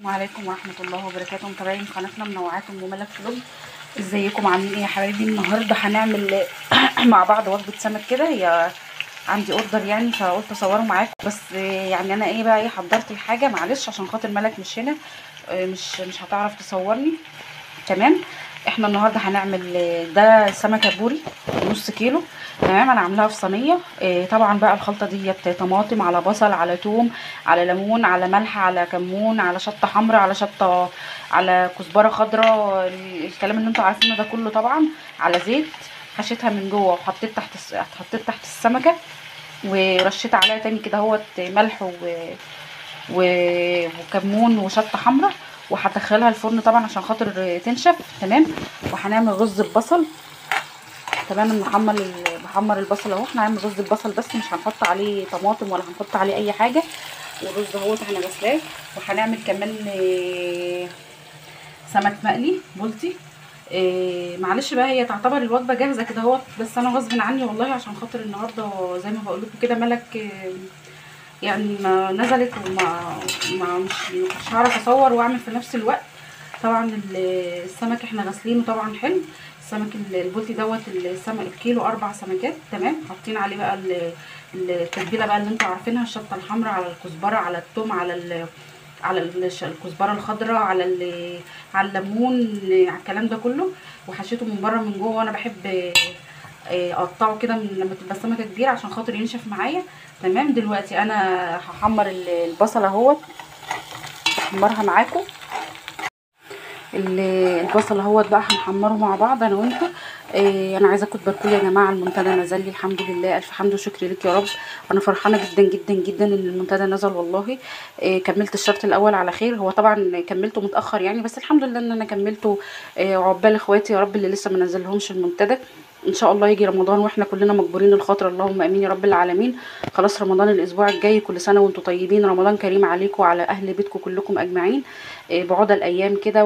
السلام عليكم ورحمة الله وبركاته متابعين قناتنا منوعات ام ملك فلوج ازيكم عاملين ايه يا حبايبي النهارده هنعمل مع بعض وجبة سمك كده هي عندي اوردر يعني فقلت اصوره معاكم بس يعني انا ايه بقى ايه حضرت الحاجة معلش عشان خاطر ملك مش هنا مش مش هتعرف تصورني تمام احنا النهارده هنعمل ده سمكة بوري نص كيلو تمام انا عاملاها في صينيه إيه طبعا بقى الخلطه ديت طماطم على بصل على توم على ليمون على ملح على كمون على شطه حمراء على شطه على كزبره خضراء الكلام اللي انتوا عارفينه ده كله طبعا على زيت حشيتها من جوه وحطيت تحت حطيت تحت السمكه ورشيت عليها تاني كده اهوت ملح و... و... وكمون وشطه حمراء وهدخلها الفرن طبعا عشان خاطر تنشف تمام وهنعمل رز ببصل تمام محمر بحمر البصل اهو احنا هنعمل رز البصل بس مش هنحط عليه طماطم ولا هنحط عليه اي حاجه والرز اهوت احنا غسلاه وهنعمل كمان سمك مقلي بولتي إيه معلش بقى هي تعتبر الوجبه جاهزه كده اهوت بس انا غصب عني والله عشان خاطر النهارده زي ما بقول لكم كده ملك يعني ما نزلت وما ما مش مش هعرف اصور واعمل في نفس الوقت طبعا السمك احنا غاسلينه طبعا حلو السمك البولتي دوت السمك الكيلو اربع سمكات تمام حاطين عليه بقى التتبيله بقى اللي انتوا عارفينها الشطه الحمراء على الكزبره على الثوم على ال على الكزبره الخضراء على على الليمون على الكلام ده كله وحشيته من بره من جوه وانا بحب اقطعه كده لما تبقى السمكه كبيره عشان خاطر ينشف معايا تمام دلوقتي انا هحمر البصل اهوت احمرها معاكم البصل اهوت بقى هنحمره مع بعض انا وانتوا إيه انا عايزاكم تباركوا لي يا جماعه المنتدى نزل لي الحمد لله الف حمد وشكر لك يا رب انا فرحانه جدا جدا جدا ان المنتدى نزل والله إيه كملت الشرط الاول على خير هو طبعا كملته متاخر يعني بس الحمد لله ان انا كملته إيه عقبال اخواتي يا رب اللي لسه ما نزلهمش المنتدى ان شاء الله يجي رمضان واحنا كلنا مجبورين الخاطر اللهم امين يا رب العالمين خلاص رمضان الاسبوع الجاي كل سنه وانتم طيبين رمضان كريم عليكم وعلى اهل بيتكم كلكم اجمعين بعد الايام كده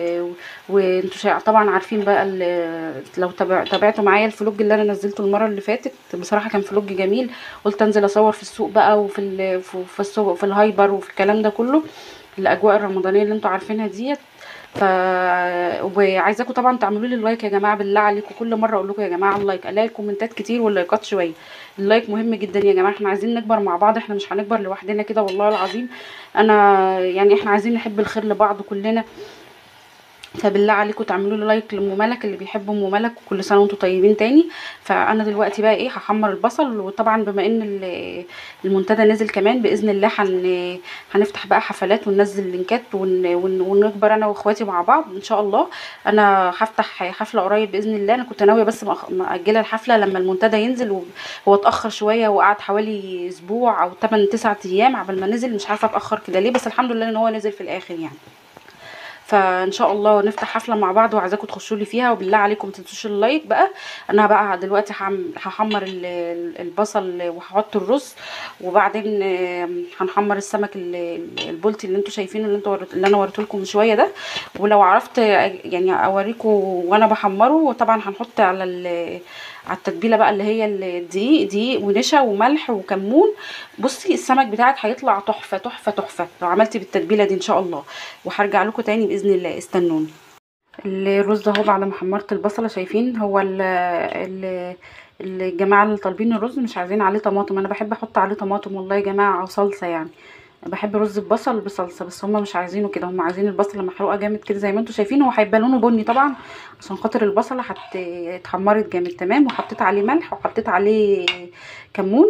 وانتوا طبعا عارفين بقى لو تابعتوا معايا الفلوج اللي انا نزلته المره اللي فاتت بصراحه كان فلوج جميل قلت انزل اصور في السوق بقى وفي في السوق في الهايبر وفي الكلام ده كله الاجواء الرمضانيه اللي انتوا عارفينها ديت ف وعايزاكم طبعا تعملوا لي اللايك يا جماعه بالله عليكم كل مره اقول لكم يا جماعه اللايك الاقي الكومنتات كتير واللايكات شويه اللايك مهم جدا يا جماعه احنا عايزين نكبر مع بعض احنا مش هنكبر لوحدنا كده والله العظيم انا يعني احنا عايزين نحب الخير لبعض كلنا فبالله عليكم تعملوا لي لايك لام ملك اللي بيحبوا ام ملك وكل سنه وانتم طيبين تاني فانا دلوقتي بقى ايه هحمر البصل وطبعا بما ان المنتدى نزل كمان باذن الله هن هنفتح بقى حفلات وننزل لينكات ون ون ونكبر انا واخواتي مع بعض ان شاء الله انا هفتح حفله قريب باذن الله انا كنت ناويه بس ماجله الحفله لما المنتدى ينزل هو اتاخر شويه وقعد حوالي اسبوع او 8 9 ايام قبل ما نزل مش عارفه اتاخر كده ليه بس الحمد لله ان هو نزل في الاخر يعني فان شاء الله نفتح حفله مع بعض وعايزاكم تخشوا لي فيها وبالله عليكم ما تنسوش اللايك بقى انا بقى دلوقتي هحمر البصل وهحط الرز وبعدين هنحمر السمك البولتي اللي انتوا شايفينه اللي انتوا اللي انا وريته لكم من شويه ده ولو عرفت يعني اوريكم وانا بحمره طبعا هنحط على على التتبيله بقى اللي هي الدقيق دقيق ونشا وملح وكمون بصي السمك بتاعك هيطلع تحفه تحفه تحفه لو عملتي بالتتبيله دي ان شاء الله وهرجع لكم تاني باذن الله استنوني الرز اهو بعد ما حمرت البصله شايفين هو ال ال الجماعه اللي طالبين الرز مش عايزين عليه طماطم انا بحب احط عليه طماطم والله يا جماعه او صلصه يعني بحب رز البصل بصلصه بس هم مش عايزينه كده هم عايزين البصله محروقه جامد كده زي ما انتم شايفين هو هيبقى لونه بني طبعا عشان خاطر البصله هت اتحمرت جامد تمام وحطيت عليه ملح وحطيت عليه كمون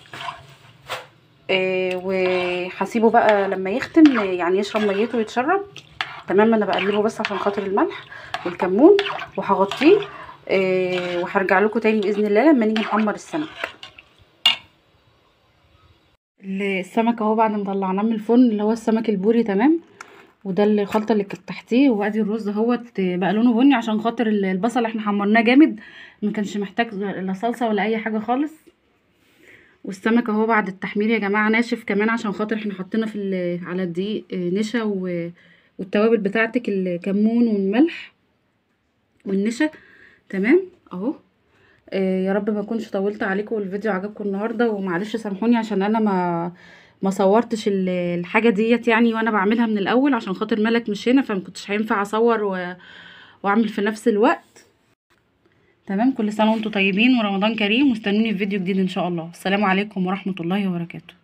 آه وهسيبه بقى لما يختم يعني يشرب ميته ويتشرب تمام انا بقلبه بس عشان خاطر الملح والكمون وهغطيه آه وهرجع لكم تاني باذن الله لما نيجي نحمر السمك السمك اهو بعد ما طلعناه من الفرن اللي هو السمك البوري تمام وده الخلطه اللي كانت تحتيه وادي الرز اهوت بقى لونه بني عشان خاطر البصل احنا حمرناه جامد ما كانش محتاج لا صلصه ولا اي حاجه خالص والسمك اهو بعد التحمير يا جماعه ناشف كمان عشان خاطر احنا حطينا في على الدقيق نشا والتوابل بتاعتك الكمون والملح والنشا تمام اهو آه يا رب ما اكونش طولت عليكم والفيديو عجبكم النهارده ومعلش سامحوني عشان انا ما ما صورتش ال- الحاجه ديت يعني وانا بعملها من الاول عشان خاطر ملك مش هنا فما كنتش هينفع اصور و... واعمل في نفس الوقت تمام كل سنه وانتم طيبين ورمضان كريم واستنوني في فيديو جديد ان شاء الله السلام عليكم ورحمه الله وبركاته